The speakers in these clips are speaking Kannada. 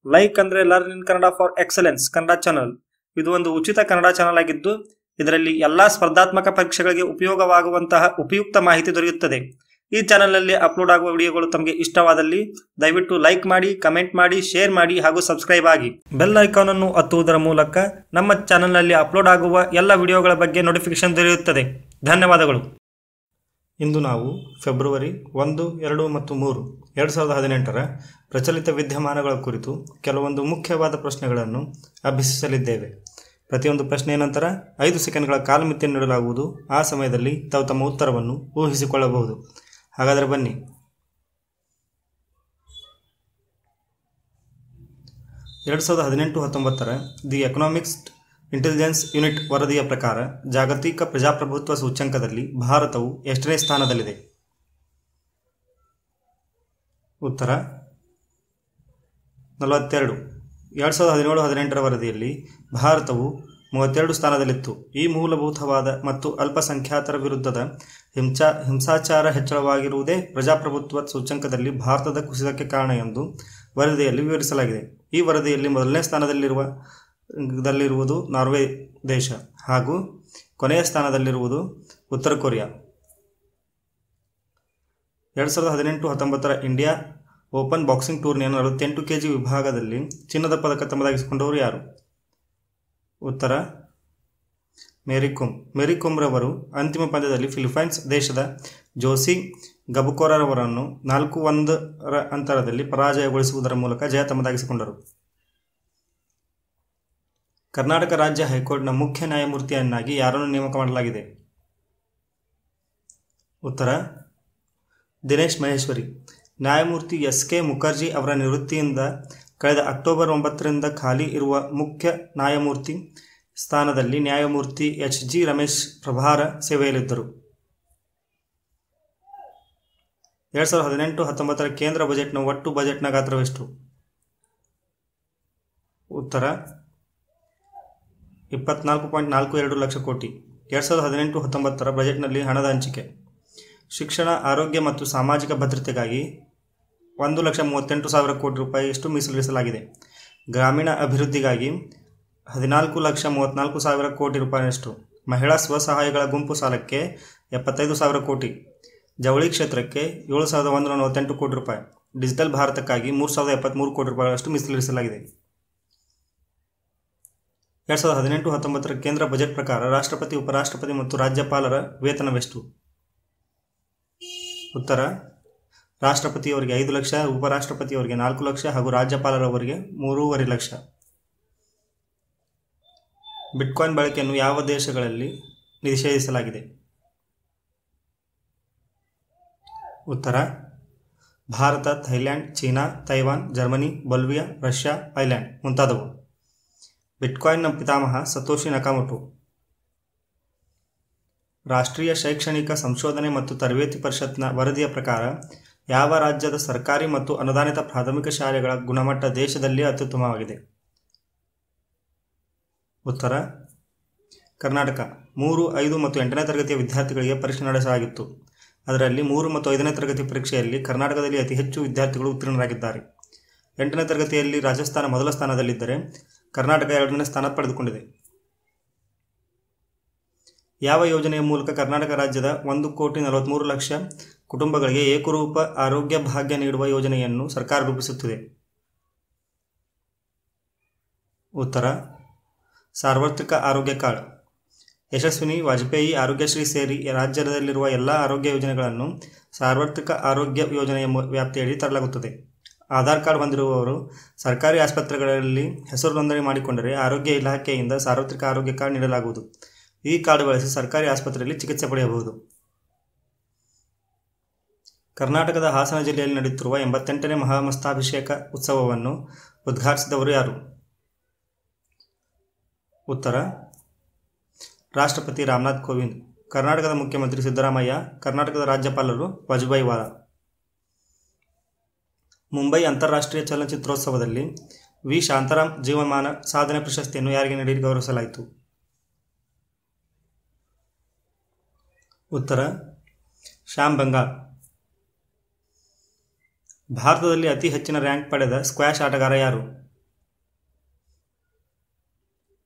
ಲೈಕ್ ಅಂದ್ರೆ learn in Kannada for excellence Kannada channel ಇದು ಒಂದು ಉಚಿತ ಕನ್ನಡ ಚಾನಲ್ ಆಗಿದ್ದು ಇದರಲ್ಲಿ ಎಲ್ಲಾ ಸ್ಪರ್ಧಾತ್ಮಕ ಪರೀಕ್ಷೆಗಳಿಗೆ ಉಪಯೋಗವಾಗುವಂತಹ ಉಪಯುಕ್ತ ಮಾಹಿತಿ ದೊರೆಯುತ್ತದೆ ಈ ಚಾನಲ್ನಲ್ಲಿ ಅಪ್ಲೋಡ್ ಆಗುವ ವಿಡಿಯೋಗಳು ತಮಗೆ ಇಷ್ಟವಾದಲ್ಲಿ ದಯವಿಟ್ಟು ಲೈಕ್ ಮಾಡಿ ಕಮೆಂಟ್ ಮಾಡಿ ಶೇರ್ ಮಾಡಿ ಹಾಗೂ ಸಬ್ಸ್ಕ್ರೈಬ್ ಆಗಿ ಬೆಲ್ ಐಕಾನ್ ಅನ್ನು ಒತ್ತುವುದರ ಮೂಲಕ ನಮ್ಮ ಚಾನಲ್ನಲ್ಲಿ ಅಪ್ಲೋಡ್ ಆಗುವ ಎಲ್ಲ ವಿಡಿಯೋಗಳ ಬಗ್ಗೆ ನೋಟಿಫಿಕೇಶನ್ ದೊರೆಯುತ್ತದೆ ಧನ್ಯವಾದಗಳು ಇಂದು ನಾವು ಫೆಬ್ರವರಿ ಒಂದು ಎರಡು ಮತ್ತು ಮೂರು ಎರಡು ಸಾವಿರದ ಹದಿನೆಂಟರ ಪ್ರಚಲಿತ ವಿದ್ಯಮಾನಗಳ ಕುರಿತು ಕೆಲವೊಂದು ಮುಖ್ಯವಾದ ಪ್ರಶ್ನೆಗಳನ್ನು ಅಭ್ಯಸಿಸಲಿದ್ದೇವೆ ಪ್ರತಿಯೊಂದು ಪ್ರಶ್ನೆಯ ನಂತರ ಐದು ಸೆಕೆಂಡ್ಗಳ ಕಾಲಮಿತಿಯನ್ನು ನೀಡಲಾಗುವುದು ಆ ಸಮಯದಲ್ಲಿ ತಾವು ತಮ್ಮ ಉತ್ತರವನ್ನು ಊಹಿಸಿಕೊಳ್ಳಬಹುದು ಹಾಗಾದರೆ ಬನ್ನಿ ಎರಡು ಸಾವಿರದ ಹದಿನೆಂಟು ಹತ್ತೊಂಬತ್ತರ ದಿ ಎಕನಾಮಿಕ್ಸ್ ಇಂಟೆಲಿಜೆನ್ಸ್ ಯೂನಿಟ್ ವರದಿಯ ಪ್ರಕಾರ ಜಾಗತಿಕ ಪ್ರಜಾಪ್ರಭುತ್ವ ಸೂಚ್ಯಂಕದಲ್ಲಿ ಭಾರತವು ಎಷ್ಟನೇ ಸ್ಥಾನದಲ್ಲಿದೆ ಉತ್ತರ ನಲವತ್ತೆರಡು ಎರಡು ಸಾವಿರದ ಹದಿನೇಳು ಹದಿನೆಂಟರ ವರದಿಯಲ್ಲಿ ಭಾರತವು ಮೂವತ್ತೆರಡು ಸ್ಥಾನದಲ್ಲಿತ್ತು ಈ ಮೂಲಭೂತವಾದ ಮತ್ತು ಅಲ್ಪಸಂಖ್ಯಾತರ ವಿರುದ್ಧದ ಹಿಂಸಾ ಹಿಂಸಾಚಾರ ಹೆಚ್ಚಳವಾಗಿರುವುದೇ ಪ್ರಜಾಪ್ರಭುತ್ವ ಸೂಚ್ಯಂಕದಲ್ಲಿ ಭಾರತದ ಕುಸಿತಕ್ಕೆ ಕಾರಣ ಎಂದು ವರದಿಯಲ್ಲಿ ವಿವರಿಸಲಾಗಿದೆ ಈ ವರದಿಯಲ್ಲಿ ಮೊದಲನೇ ಸ್ಥಾನದಲ್ಲಿರುವ ದಲ್ಲಿರುವುದು ನಾರ್ವೆ ದೇಶ ಹಾಗೂ ಕೊನೆಯ ಸ್ಥಾನದಲ್ಲಿರುವುದು ಉತ್ತರ ಕೊರಿಯಾ ಎರಡು ಸಾವಿರದ ಹದಿನೆಂಟು ಹತ್ತೊಂಬತ್ತರ ಇಂಡಿಯಾ ಓಪನ್ ಬಾಕ್ಸಿಂಗ್ ಟೂರ್ನಿಯ ನಲವತ್ತೆಂಟು ಕೆ ಜಿ ವಿಭಾಗದಲ್ಲಿ ಚಿನ್ನದ ಪದಕ ತಮ್ಮದಾಗಿಸಿಕೊಂಡವರು ಯಾರು ಉತ್ತರ ಮೇರಿಕೋಮ್ ಮೇರಿಕೋಮ್ರವರು ಅಂತಿಮ ಪಂದ್ಯದಲ್ಲಿ ಫಿಲಿಪೈನ್ಸ್ ದೇಶದ ಜೋಸಿ ಗಬುಕೋರವರನ್ನು ನಾಲ್ಕು ಒಂದರ ಅಂತರದಲ್ಲಿ ಪರಾಜಯಗೊಳಿಸುವುದರ ಮೂಲಕ ಜಯ ತಮ್ಮದಾಗಿಸಿಕೊಂಡರು ಕರ್ನಾಟಕ ರಾಜ್ಯ ಹೈಕೋರ್ಟ್ನ ಮುಖ್ಯ ನ್ಯಾಯಮೂರ್ತಿಯನ್ನಾಗಿ ಯಾರನ್ನು ನೇಮಕ ಮಾಡಲಾಗಿದೆ ಉತ್ತರ ದಿನೇಶ್ ಮಹೇಶ್ವರಿ ನ್ಯಾಯಮೂರ್ತಿ ಎಸ್ ಕೆ ಮುಖರ್ಜಿ ಅವರ ನಿವೃತ್ತಿಯಿಂದ ಕಳೆದ ಅಕ್ಟೋಬರ್ ಒಂಬತ್ತರಿಂದ ಖಾಲಿ ಇರುವ ಮುಖ್ಯ ನ್ಯಾಯಮೂರ್ತಿ ಸ್ಥಾನದಲ್ಲಿ ನ್ಯಾಯಮೂರ್ತಿ ಎಚ್ ಜಿ ರಮೇಶ್ ಪ್ರಭಾರ ಸೇವೆಯಲ್ಲಿದ್ದರು ಎರಡು ಸಾವಿರದ ಹದಿನೆಂಟು ಹತ್ತೊಂಬತ್ತರ ಕೇಂದ್ರ ಬಜೆಟ್ನ ಒಟ್ಟು ಬಜೆಟ್ನ ಗಾತ್ರವೆಷ್ಟು ಉತ್ತರ ಇಪ್ಪತ್ನಾಲ್ಕು ಪಾಯಿಂಟ್ ನಾಲ್ಕು ಎರಡು ಲಕ್ಷ ಕೋಟಿ ಎರಡು ಸಾವಿರದ ಹದಿನೆಂಟು ಹತ್ತೊಂಬತ್ತರ ಬಜೆಟ್ನಲ್ಲಿ ಹಣದ ಹಂಚಿಕೆ ಶಿಕ್ಷಣ ಆರೋಗ್ಯ ಮತ್ತು ಸಾಮಾಜಿಕ ಭದ್ರತೆಗಾಗಿ ಒಂದು ಲಕ್ಷ ಮೂವತ್ತೆಂಟು ಸಾವಿರ ಕೋಟಿ ರೂಪಾಯಿಯಷ್ಟು ಮೀಸಲಿರಿಸಲಾಗಿದೆ ಗ್ರಾಮೀಣ ಅಭಿವೃದ್ಧಿಗಾಗಿ ಹದಿನಾಲ್ಕು ಲಕ್ಷ ಮೂವತ್ತ್ನಾಲ್ಕು ಸಾವಿರ ಕೋಟಿ ರೂಪಾಯಿಯಷ್ಟು ಮಹಿಳಾ ಸ್ವಸಹಾಯಗಳ ಗುಂಪು ಸಾಲಕ್ಕೆ ಎಪ್ಪತ್ತೈದು ಸಾವಿರ ಕೋಟಿ ಜವಳಿ ಕ್ಷೇತ್ರಕ್ಕೆ ಏಳು ಸಾವಿರದ ಒಂದೂರ ನಲವತ್ತೆಂಟು ಕೋಟಿ ರೂಪಾಯಿ ಡಿಜಿಟಲ್ ಭಾರತಕ್ಕಾಗಿ ಮೂರು ಸಾವಿರದ ಎಪ್ಪತ್ತ್ಮೂರು ಕೋಟಿ ರೂಪಾಯಿಗಳಷ್ಟು ಮೀಸಲಿರಿಸಲಾಗಿದೆ ಎರಡು ಸಾವಿರದ ಹದಿನೆಂಟು ಹತ್ತೊಂಬತ್ತರ ಕೇಂದ್ರ ಬಜೆಟ್ ಪ್ರಕಾರ ರಾಷ್ಟ್ರಪತಿ ಉಪರಾಷ್ಟ್ರಪತಿ ಮತ್ತು ರಾಜ್ಯಪಾಲರ ವೇತನವೆಷ್ಟು ಉತ್ತರ ರಾಷ್ಟ್ರಪತಿಯವರಿಗೆ ಐದು ಲಕ್ಷ ಉಪರಾಷ್ಟ್ರಪತಿಯವರಿಗೆ ನಾಲ್ಕು ಲಕ್ಷ ಹಾಗೂ ರಾಜ್ಯಪಾಲರವರಿಗೆ ಮೂರೂವರೆ ಲಕ್ಷ ಬಿಟ್ಕಾಯಿನ್ ಬಳಕೆಯನ್ನು ಯಾವ ದೇಶಗಳಲ್ಲಿ ನಿಷೇಧಿಸಲಾಗಿದೆ ಉತ್ತರ Bharat Thailand China Taiwan Germany Bolivia Russia island ಮುಂತಾದವು ಬಿಟ್ಕಾಯಿನ್ನ ಪಿತಾಮಹ ಸತೋಶಿ ನಕಾಮೊಟೊ ರಾಷ್ಟ್ರೀಯ ಶೈಕ್ಷಣಿಕ ಸಂಶೋಧನೆ ಮತ್ತು ತರಬೇತಿ ಪರಿಷತ್ನ ವರದಿಯ ಪ್ರಕಾರ ಯಾವ ರಾಜ್ಯದ ಸರ್ಕಾರಿ ಮತ್ತು ಅನುದಾನಿತ ಪ್ರಾಥಮಿಕ ಶಾಲೆಗಳ ಗುಣಮಟ್ಟ ದೇಶದಲ್ಲಿ ಅತ್ಯುತ್ತಮವಾಗಿದೆ ಉತ್ತರ ಕರ್ನಾಟಕ ಮೂರು ಐದು ಮತ್ತು ಎಂಟನೇ ತರಗತಿಯ ವಿದ್ಯಾರ್ಥಿಗಳಿಗೆ ಪರೀಕ್ಷೆ ನಡೆಸಲಾಗಿತ್ತು ಅದರಲ್ಲಿ ಮೂರು ಮತ್ತು ಐದನೇ ತರಗತಿ ಪರೀಕ್ಷೆಯಲ್ಲಿ ಕರ್ನಾಟಕದಲ್ಲಿ ಅತಿ ಹೆಚ್ಚು ವಿದ್ಯಾರ್ಥಿಗಳು ಉತ್ತೀರ್ಣರಾಗಿದ್ದಾರೆ ಎಂಟನೇ ತರಗತಿಯಲ್ಲಿ ರಾಜಸ್ಥಾನ ಮೊದಲ ಸ್ಥಾನದಲ್ಲಿದ್ದರೆ ಕರ್ನಾಟಕ ಎರಡನೇ ಸ್ಥಾನ ಪಡೆದುಕೊಂಡಿದೆ ಯಾವ ಯೋಜನೆಯ ಮೂಲಕ ಕರ್ನಾಟಕ ರಾಜ್ಯದ ಒಂದು ಕೋಟಿ ನಲವತ್ತ್ಮೂರು ಲಕ್ಷ ಕುಟುಂಬಗಳಿಗೆ ಏಕರೂಪ ಆರೋಗ್ಯ ಭಾಗ್ಯ ನೀಡುವ ಯೋಜನೆಯನ್ನು ಸರ್ಕಾರ ರೂಪಿಸುತ್ತಿದೆ ಉತ್ತರ ಸಾರ್ವತ್ರಿಕ ಆರೋಗ್ಯ ಕಾರ್ಡ್ ಯಶಸ್ವಿನಿ ವಾಜಪೇಯಿ ಆರೋಗ್ಯಶ್ರೀ ಸೇರಿ ರಾಜ್ಯದಲ್ಲಿರುವ ಎಲ್ಲ ಆರೋಗ್ಯ ಯೋಜನೆಗಳನ್ನು ಸಾರ್ವತ್ರಿಕ ಆರೋಗ್ಯ ಯೋಜನೆಯ ವ್ಯಾಪ್ತಿಯಡಿ ತರಲಾಗುತ್ತದೆ ಆಧಾರ್ ಕಾರ್ಡ್ ಹೊಂದಿರುವವರು ಸರ್ಕಾರಿ ಆಸ್ಪತ್ರೆಗಳಲ್ಲಿ ಹೆಸರು ನೋಂದಣಿ ಮಾಡಿಕೊಂಡರೆ ಆರೋಗ್ಯ ಇಲಾಖೆಯಿಂದ ಸಾರ್ವತ್ರಿಕ ಆರೋಗ್ಯ ಕಾರ್ಡ್ ನೀಡಲಾಗುವುದು ಈ ಕಾರ್ಡ್ ಬಳಸಿ ಸರ್ಕಾರಿ ಆಸ್ಪತ್ರೆಯಲ್ಲಿ ಚಿಕಿತ್ಸೆ ಪಡೆಯಬಹುದು ಕರ್ನಾಟಕದ ಹಾಸನ ಜಿಲ್ಲೆಯಲ್ಲಿ ನಡೆಯುತ್ತಿರುವ ಎಂಬತ್ತೆಂಟನೇ ಮಹಾಮಸ್ತಾಭಿಷೇಕ ಉತ್ಸವವನ್ನು ಉದ್ಘಾಟಿಸಿದವರು ಯಾರು ಉತ್ತರ ರಾಷ್ಟ್ರಪತಿ ರಾಮನಾಥ್ ಕೋವಿಂದ್ ಕರ್ನಾಟಕದ ಮುಖ್ಯಮಂತ್ರಿ ಸಿದ್ದರಾಮಯ್ಯ ಕರ್ನಾಟಕದ ರಾಜ್ಯಪಾಲರು ವಾಜಪೇಯಿ ವಾಲಾ ಮುಂಬೈ ಅಂತಾರಾಷ್ಟ್ರೀಯ ಚಲನಚಿತ್ರೋತ್ಸವದಲ್ಲಿ ವಿ ಶಾಂತಾರಾಮ್ ಜೀವಮಾನ ಸಾಧನೆ ಪ್ರಶಸ್ತಿಯನ್ನು ಯಾರಿಗೆ ನೀಡಿ ಗೌರವಿಸಲಾಯಿತು ಉತ್ತರ ಶ್ಯಾಮ್ ಬಂಗಾಲ್ ಭಾರತದಲ್ಲಿ ಅತಿ ಹೆಚ್ಚಿನ ರ್ಯಾಂಕ್ ಪಡೆದ ಸ್ಕ್ವಾಷ್ ಆಟಗಾರ ಯಾರು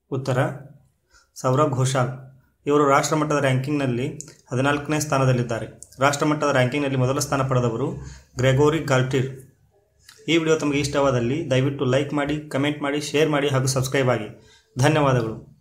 ಉತ್ತರ ಸೌರವ್ ಘೋಷಾಲ್ ಇವರು ರಾಷ್ಟ್ರಮಟ್ಟದ ರ್ಯಾಂಕಿಂಗ್ನಲ್ಲಿ ಹದಿನಾಲ್ಕನೇ ಸ್ಥಾನದಲ್ಲಿದ್ದಾರೆ ರಾಷ್ಟ್ರಮಟ್ಟದ ರ್ಯಾಂಕಿಂಗ್ನಲ್ಲಿ ಮೊದಲ ಸ್ಥಾನ ಪಡೆದವರು ಗ್ರೆಗೋರಿ ಗಾಲ್ಟಿರ್ ಈ ವಿಡಿಯೋ ತಮಗೆ ಇಷ್ಟವಾದಲ್ಲಿ ದಯವಿಟ್ಟು ಲೈಕ್ ಮಾಡಿ ಕಮೆಂಟ್ ಮಾಡಿ ಶೇರ್ ಮಾಡಿ ಹಾಗೂ ಸಬ್ಸ್ಕ್ರೈಬ್ ಆಗಿ ಧನ್ಯವಾದಗಳು